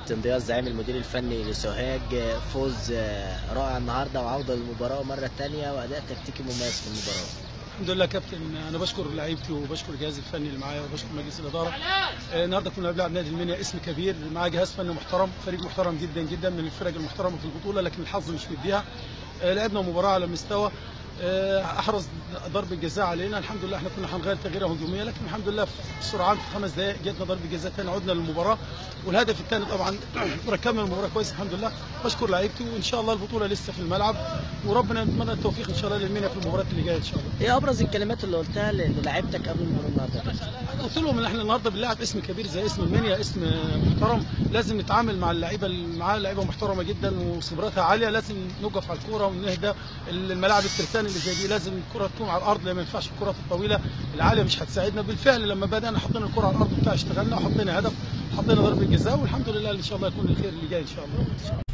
انضياء الزعيم المدير الفني لسوهاج فوز رائع النهارده وعوده للمباراه مره ثانيه واداء تكتيكي مميز في المباراه الحمد لله كابتن انا بشكر لعيبتي وبشكر الجهاز الفني اللي معايا وبشكر مجلس الاداره آه، النهارده كنا بنلعب نادي المنيا اسم كبير معاه جهاز فني محترم فريق محترم جدا جدا من الفرق المحترمه في البطوله لكن الحظ مش مديها آه، لعبنا مباراه على مستوى آه، احرز ضربه جزاء علينا الحمد لله احنا كنا هنغير تغييره هجوميه لكن الحمد لله في سرعان في خمس دقائق جاتنا ضربه جزاء ثاني عدنا للمباراه والهدف الثاني طبعا ركبنا المباراه كويس الحمد لله بشكر لعيبتي وان شاء الله البطوله لسه في الملعب وربنا نتمنى التوفيق ان شاء الله للمنيا في المباريات اللي جايه ان شاء الله ايه ابرز الكلمات اللي قلتها للاعيبتك قبل المباراه النهارده قلت لهم ان احنا النهارده بنلعب اسم كبير زي اسم المنيا اسم محترم لازم نتعامل مع اللعيبه اللي معاه لعيبه محترمه جدا وخبراتها عاليه لازم نقف على الكوره ونهدى الملاعب الترتان اللي زي دي لازم الكره تكون على الارض لان ما ينفعش الكرات الطويله العاليه مش هتساعدنا بالفعل لما بدانا حطينا الكره على الارض بتاع اشتغلنا وحطينا هدف حطينا ضربه جزاء والحمد لله ان شاء الله يكون الخير اللي جاي ان شاء الله